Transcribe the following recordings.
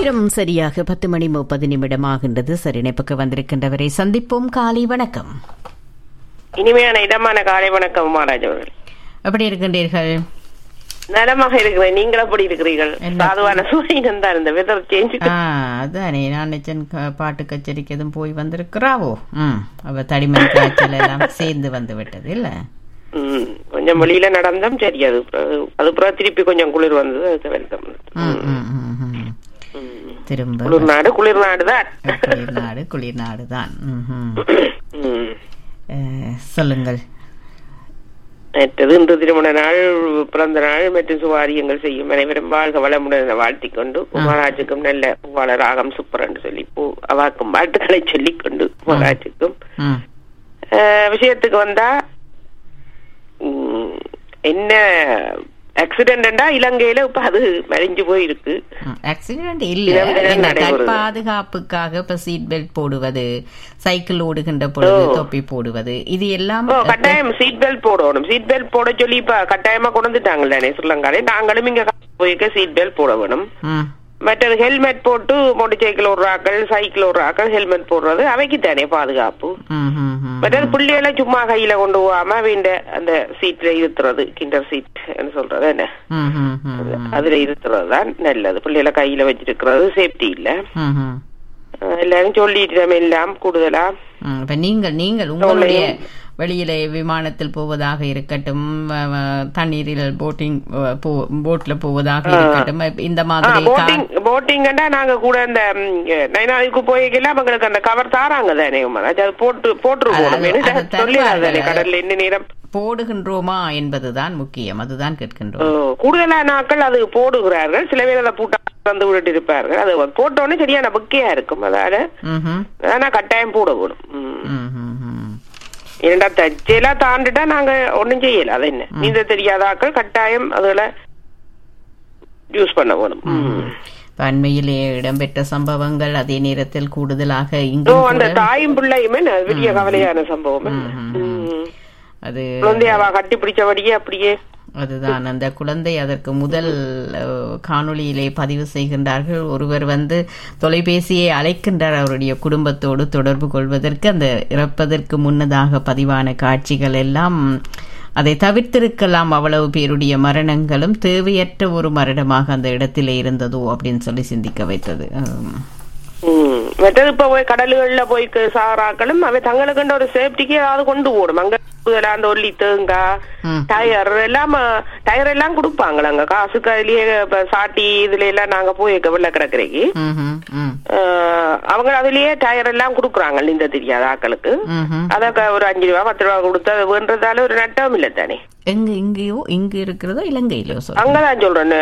நேரம் சரியாக பத்து மணி முப்பது நிமிடமாகின்றது சரி இணைப்புக்கு வந்திருக்கின்றவரை சந்திப்போம் காலை வணக்கம் இனிமையான இடமான காலை வணக்கம் உமாராஜ் அவர்கள் எப்படி இருக்கின்றீர்கள் நலமாக இருக்கிறேன் நீங்கள் எப்படி இருக்கிறீர்கள் என்ன? சாதுவான சூரியன் தான் இந்த வெதர் சேஞ்ச் ஆ அதானே நான் நிச்சன் க- பாட்டு கச்சேரிக்கு எதுவும் போய் வந்திருக்கிறாவோ ம் அவ தடிமணி காய்ச்சல் எல்லாம் சேர்ந்து வந்து விட்டது இல்ல கொஞ்சம் வெளியில நடந்தோம் சரி அது பிறகு- அது பிறகு திருப்பி கொஞ்சம் குளிர் வந்தது அது வெல்கம் ம், ம், ம், ம். திரும்ப குளிர் நாடு குளிர் நாடு தான் குளிர் நாடு குளிர் நாடு தான் ம்ஹும். ம். அஹ், சொல்லுங்கள் மற்றது இன்று திருமண நாள் பிறந்த நாள் மற்றும் சுவாரியங்கள் செய்யும் அனைவரும் வாழ்க வளமுடன் என வாழ்த்திக் கொண்டு உமாராஜுக்கும் நல்ல வாழ ராகம் சூப்பர் என்று சொல்லி பூ அவாக்கும் வாழ்த்துக்களை சொல்லிக் கொண்டு உமாராஜுக்கும் ம் அஹ், விஷயத்துக்கு வந்தா ம், என்ன ஆக்சிடென்டா இலங்கையில இப்ப அது மறைஞ்சு போயிருக்கு ஆக்சிடென்ட் இல்ல தினம் தினம் என்ன நடைபெறுது. பாதுகாப்புக்காக இப்ப சீட் பெல்ட் போடுவது சைக்கிள் ஓடுகின்ற பொழுது தொப்பி போடுவது இது எல்லாம் ஓ கட்டாயம் சீட் பெல்ட் போடணும் சீட் பெல்ட் போட சொல்லி இப்ப கட்டாயமா கொண்டு வந்துட்டாங்கல்ல ஸ்ரீலங்காலே நாங்களும் இங்க போயிருக்க சீட் பெல்ட் போட வேணும் ம், மற்றது ஹெல்மெட் போட்டு மோட்டர் சைக்கிள் ஓடுறாக்கள் சைக்கிள் ஓடுறாக்கள் ஹெல்மெட் போடுறது அவைக்கு தானே பாதுகாப்பு ம், ம், ம். மற்றது பிள்ளைகளை சும்மா கையில கொண்டு போகாம வேண்ட அந்த சீட்ல இருத்துறது கிண்டர் சீட் சொல்றது என்ன ம், ம், ம், ம். அதுல இருத்துறது தான் நல்லது பிள்ளைகளை கையில வச்சிருக்கிறது சேஃப்டி இல்ல ம், ம். அஹ் எல்லாரும் சொல்லிட்டு எல்லாம் கூடுதலா ம், இப்ப நீங்கள் நீங்கள் உங்களுடைய வெளியிலே விமானத்தில் போவதாக இருக்கட்டும் வ- வ- தண்ணீரில் போட்டிங் வ- போ- போட்ல போவதாக இருக்கட்டும் இந்த மாதிரி கா- போட்டிங் போட்டிங்கண்டா நாங்க கூட இந்த நைனாவுக்கு போய்க்கல அவங்களுக்கு அந்த கவர் தாராங்க தானே உமாராஜ் அது போட்டு போட்டுருவோம் அது- அது சொல்லிடாது தானே தருவார்கள். கடல்ல என்ன நேரம் போடுகின்றோமா என்பதுதான் முக்கியம் அதுதான் ஓ, கேட்கின்றோம் கூடுதலான நாட்கள் அது போடுகிறார்கள் சில பேர் அதை பூட்டா வந்து விட்டுட்டு இருப்பார்கள் அது போட்டோன்னே சரியான புக்கையா இருக்கும் அதால ம்ஹும். ஆனா கட்டாயம் போட வேணும் ம். ம், ம், ம். இரண்டா தச்செல்லாம் தாண்டிட்டா நாங்க ஒண்ணும் செய்யல அது என்ன நீந்த தெரியாத ஆட்கள் கட்டாயம் அதுல யூஸ் பண்ண வேணும் ம். இப்ப அண்மையிலே இடம்பெற்ற சம்பவங்கள் அதே நேரத்தில் கூடுதலாக ஓ இங்கும் அந்த கூட தாயும் பிள்ளையுமே ந- பெரிய கவலையான சம்பவம் ம். அது குழந்தையாவா கட்டி பிடிச்சபடியே அப்படியே அதுதான் அந்த குழந்தை அதற்கு முதல் அஹ், காணொளியிலே பதிவு செய்கின்றார்கள் ஒருவர் வந்து தொலைபேசியை அழைக்கின்றார் அவருடைய குடும்பத்தோடு தொடர்பு கொள்வதற்கு அந்த இறப்பதற்கு முன்னதாக பதிவான காட்சிகள் எல்லாம் அதை தவிர்த்திருக்கலாம் அவ்வளவு பேருடைய மரணங்களும் தேவையற்ற ஒரு மரணமாக அந்த இடத்திலே இருந்ததோ அப்படின்னு சொல்லி சிந்திக்க வைத்தது ஆம். ம். மற்றது இப்ப போய் கடல்கள்ல போய் க- சாராக்களும் அவை தங்களுக்குன்ற ஒரு சேஃப்டிக்கு ஏதாவது கொண்டு போடும் அங்க கூடுதலா அந்த ஒல்லி தேங்காய் ம். டயர் எல்லாம் டயர் எல்லாம் கொடுப்பாங்களா அங்க காசுக்கு அதுலயே இப்ப சாட்டி இதுல எல்லாம் நாங்க போய் வெள்ள கிடக்குறக்கு ம்ஹும், ம், அவங்க அதுலயே டயர் எல்லாம் குடுக்குறாங்க இந்த தெரியாத ஆக்களுக்கு ம்ஹும். அத ஒரு அஞ்சு ரூபா பத்து ரூபா கொடுத்து அது வேண்டதால ஒரு நட்டம் இல்ல தானே எங்க இங்கேயோ இங்கு இருக்கிறதோ இலங்கையிலோ சொல்ல அங்கதான் சொல்றேன்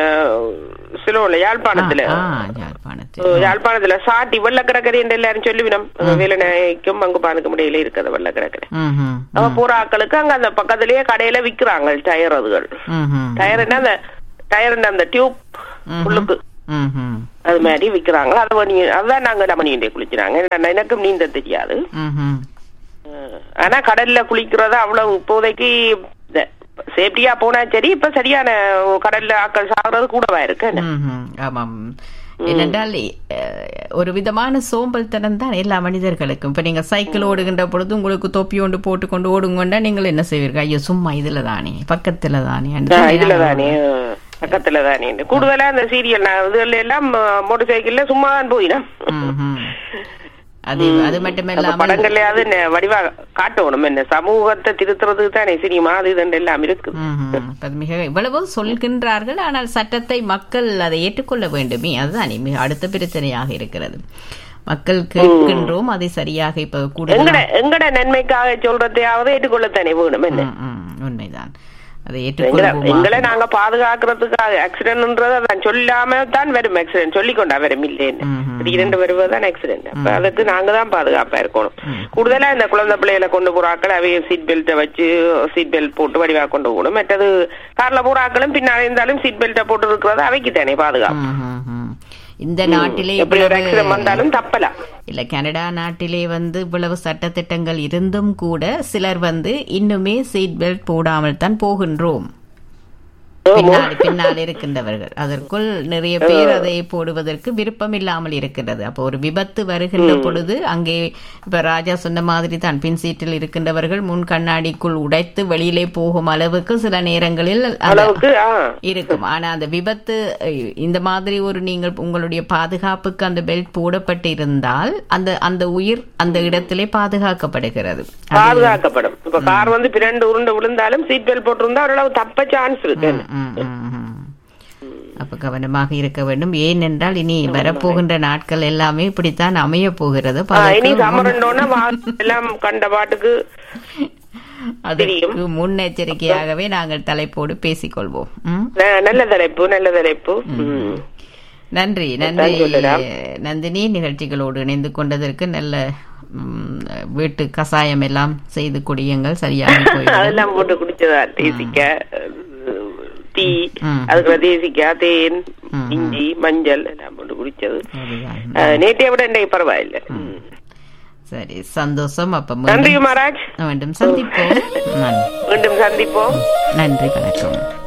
சிலோல யாழ்ப்பாணத்துல ஆ யாழ்ப்பாணத்தில் ஓ, யாழ்ப்பாணத்துல சாட்டி வெள்ள கிடக்கரை என்று எல்லாரும் சொல்லுவினம் வேலநாய்க்கும் மங்குபானுக்கும் இடையில இருக்கிறது வெள்ள கிடக்கரை ம்ஹும், அவ போற ஆக்களுக்கு அங்க அந்த பக்கத்திலேயே கடையில விக்கிறாங்க டயர் அதுகள் ம்ஹும், டயர் என்ன அந்த டயர் அந்த டியூப் உள்ளுக்கு ம்ஹும், அது மாதிரி விக்கிறாங்க அதை பண்ணி அதான் நாங்க டமணியண்டே குளிச்சுறாங்க ஏன்னா எனக்கும் நீந்த தெரியாது ம்ஹும். அஹ், ஆனா கடல்ல குளிக்கிறது அவ்வளவு இப்போதைக்கு சேஃப்டியா போனா சரி இப்ப சரியான கடல்ல ஆக்கள் சாகுறது கூடவா இருக்கு என்ன? ம்ஹும். ஆமாம் ஏனென்றால் அஹ், ஒரு விதமான சோம்பல் தனம் தான் எல்லா மனிதர்களுக்கும் இப்ப நீங்க சைக்கிள் ஓடுகின்ற பொழுது உங்களுக்கு தொப்பி ஒன்று போட்டுக்கொண்டு ஓடுங்கொண்டா நீங்கள் என்ன செய்வீர்கள் ஐயோ சும்மா இதுல தானே பக்கத்துல தானே என்று ஆ, சொல்லி இதுல நாங்கள் தானே பக்கத்துல தானே கூடுதலா அந்த சீரியல் இதுல எல்லாம் மோட்டர் சைக்கிள்ல சும்மா தான் போயினா ம்ஹும். அது அது மட்டுமில்லாமல் படங்கள்லயாவது என்ன வடிவா காட்டணும் என்ன சமூகத்தை திருத்துறதுக்கு தானே சினிமா அது இது எல்லாம் இருக்கு ம்ஹும். அது மிக இவ்வளவோ சொல்கின்றார்கள் ஆனால் சட்டத்தை மக்கள் அதை ஏற்றுக்கொள்ள வேண்டுமே அதுதான் மிக அடுத்த பிரச்சனையாக இருக்கிறது மக்கள் கேட்கின்றோம் அதை சரியாக இப்ப கூடுதல் எங்கட எங்கட நன்மைக்காக சொல்றதையாவது ஏற்றுக்கொள்ளத்தானே வேணும் என்ன ம், ம், உண்மைதான் அதை எங்களை ஏற்றுக்கொள்வோமா எங்களை நாங்க பாதுகாக்கிறதுக்காக ஆக்சிடென்ட்ன்றது அதான் சொல்லாம தான் வரும் ஆக்சிடென்ட் சொல்லிக்கொண்டா வரும் இல்லைன்னு ம்ஹும். திடீரென்று வருவதுதான் ஆக்சிடென்ட் அப்ப அதுக்கு நாங்க தான் பாதுகாப்பா இருக்கணும் கூடுதலா இந்த குழந்தை பிள்ளைகளை கொண்டு போறாக்கள் அவைய சீட் பெல்ட்டை வச்சு சீட் பெல்ட் போட்டு வடிவா கொண்டு போகணும் மற்றது கார்ல போறாக்களும் பின்னாடி இருந்தாலும் சீட் பெல்ட்டை போட்டு இருக்கிறது அவைக்கு தானே பாதுகாப்பு ம், ம், ம். இந்த நாட்டிலே எப்படி ஒரு இவ்வளவு- ஆக்சிடென்ட் வந்தாலும் தப்பலாம் இல்ல கனடா நாட்டிலே வந்து இவ்வளவு சட்டத்திட்டங்கள் இருந்தும் கூட சிலர் வந்து இன்னுமே சீட் பெல்ட் போடாமல் தான் போகின்றோம் பின்னால் பின்னால் இருக்கின்றவர்கள் அதற்குள் நிறைய பேர் அதை போடுவதற்கு விருப்பம் இல்லாமல் இருக்கின்றது அப்போ ஒரு விபத்து வருகின்ற பொழுது அங்கே இப்ப ராஜா சொன்ன மாதிரி தான் பின் சீட்டில் இருக்கின்றவர்கள் முன் கண்ணாடிக்குள் உடைத்து வெளியிலே போகும் அளவுக்கு சில நேரங்களில் அந்த- அளவுக்கு ஆ இருக்கும் ஆனா அந்த விபத்து அஹ், இந்த மாதிரி ஒரு நீங்கள் உங்களுடைய பாதுகாப்புக்கு அந்த பெல்ட் போடப்பட்டு இருந்தால் அந்த அந்த உயிர் அந்த இடத்திலே பாதுகாக்கப்படுகிறது பாதுகாக்கப்படும் இப்ப கார் வந்து பிரண்டு உருண்டு விழுந்தாலும் சீட் பெல்ட் போட்டிருந்தா ஓரளவு தப்ப சான்ஸ் இருக்கு ம், ம், ம். அப்ப கவனமாக இருக்க வேண்டும் ஏனென்றால் இனி வரப்போகின்ற நாட்கள் எல்லாமே இப்படித்தான் அமைய போகிறது ஆ, இனி அதற்கு சமரண்டோன்னா எல்லாம் கண்ட பாட்டுக்கு அதற்கு முன்னெச்சரிக்கையாகவே நாங்கள் தலைப்போடு பேசிக்கொள்வோம் ம்? ந- நல்ல தலைப்பு நல்ல தலைப்பு ம். நன்றி நன்றி நந்தினி நிகழ்ச்சிகளோடு இணைந்து கொண்டதற்கு நல்ல ம், வீட்டு கசாயம் எல்லாம் செய்து குடியுங்கள் சரியாக போய் அதெல்லாம் போட்டு குடிச்சதா தேசிக்காய் டீ ம். அதுக்குள்ள தேசிக்காய் தேன் ம். இஞ்சி மஞ்சள் எல்லாம் போட்டு குடிச்சது அதுதான். அஹ், நேற்றைய விட இன்றைக்கு பரவாயில்ல ம். சரி சந்தோஷம் அப்ப நன்றி மீண்டும் மகாராஜ் மீண்டும் சந்திப்போம் நன்றி மீண்டும் சந்திப்போம் நன்றி வணக்கம்